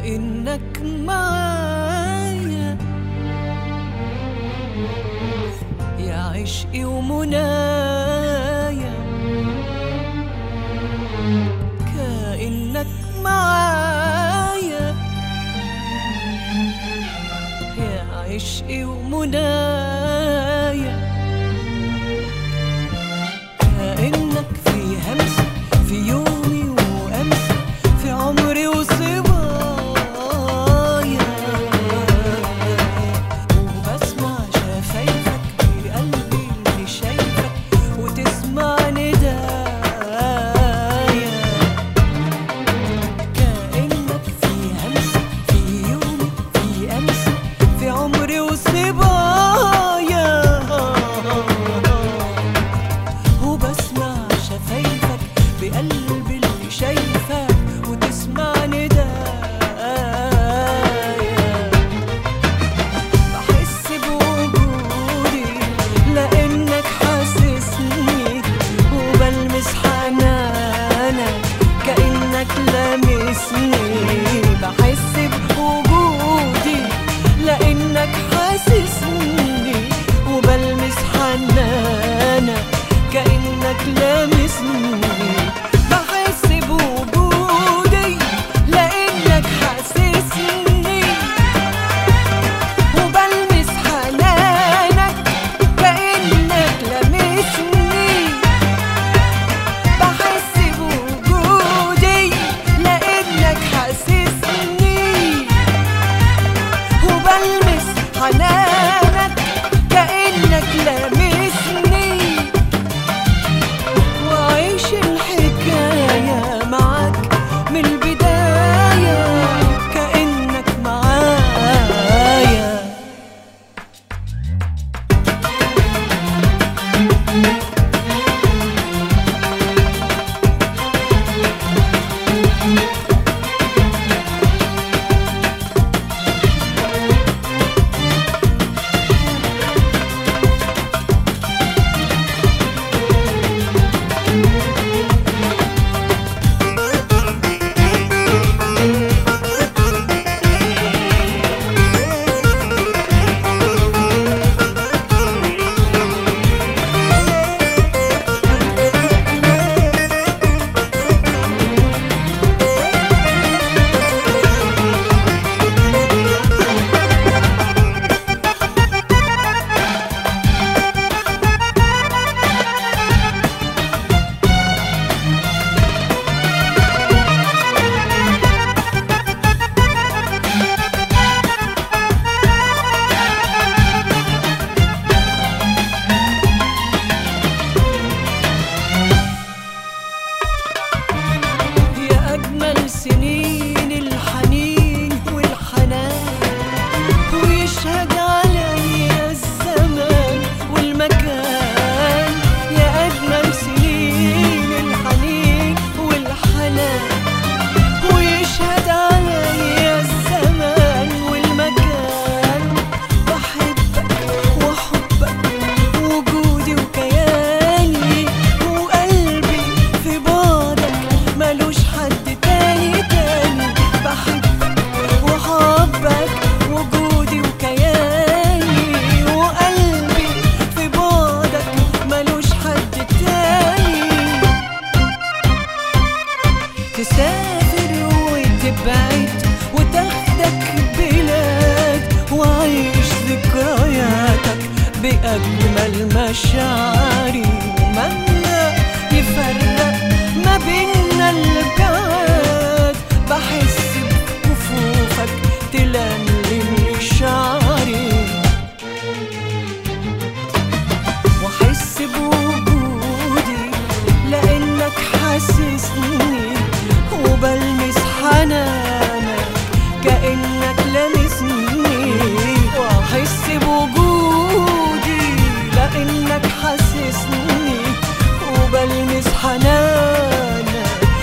كأنك معايا يا عشقي ومنايا كأنك معايا يا عشقي ومنايا كأنك في همسة في يومي وأمسى في عمري وصبايا وبسمع شفايفك بقلبي اللي شايفك وتسمع ندايا كأنك في همسة في يومي في أمسى في عمري وصبايا وبسمع شفايفك بقلبي اللي شايفك وتسمع ندايا بحس بوجودي لانك حاسسني وبلمس حنانك كانك لامسني بحس بوجودي لانك حاسسني وبلمس حنانك كانك لامسني بحس بوجودي لانك حاسسني وبلمس حنانك كأنك لمسني بحس بوجودي لأنك حاسسني وبلمس حنانك كأنك لمسني وعيش الحكاية معاك من البداية كأنك معايا يا أجمل سنين الحنين والحنان ويشهد عليا الزمان والمكان يا أجمل سنين الحنين والحنان ويشهد عليا الزمان والمكان بحبك وحبك وجودي وكياني وقلبي في بعدك ملوش حد تاني تاني بحبك وحبك وجودي وكياني وقلبي في بعدك ملوش حد تاني تسافر وتبعد وتاخدك بلاد وعيش ذكرياتك بأجمل مشاعري ومهما يفرق ما بينا البعاد بحس بكفوفك تلملم شعري واحس بوجودي لانك حاسسني وبلمس حنانك كانك لمسني واحس بوجودي لانك حاسسني وبلمس حنانك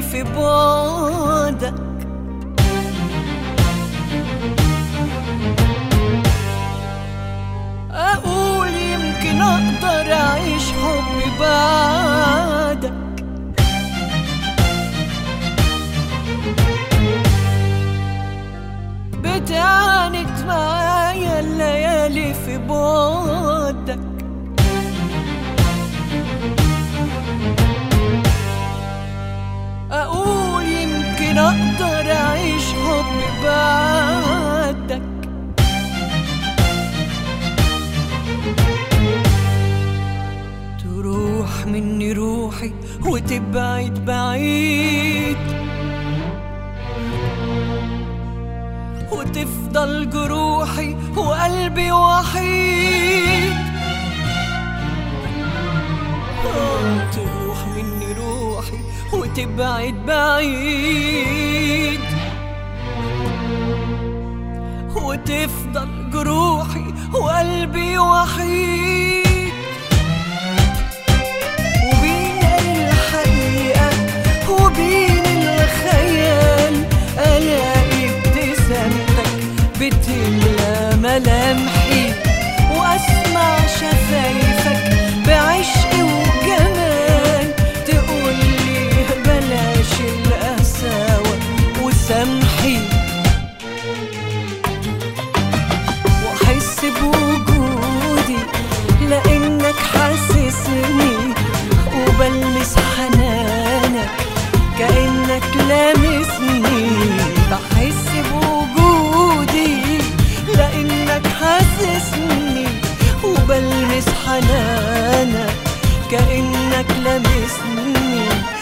في بعدك أقول يمكن أقدر أعيش حب بعدك بتعاند معايا الليالي في بعدك أقول يمكن أقدر أعيش حب بعدك تروح مني روحي وتبعد بعيد وتفضل جروحي وقلبي وحيد آه، تروح مني روحي وتبعد بعيد وتفضل جروحي وقلبي وحيد وبين الحقيقة وبين الخيال ألاقي ابتسامتك بتملى ملامحي وأسمع شفايفك بعشق وجمال تقولي بلاش القساوة وسامحي واحس بوجودي لانك حاسسني وبلمس حنانك كانك لامسني بحس بوجودي لانك حاسسني وبلمس حنانك كانك لامسني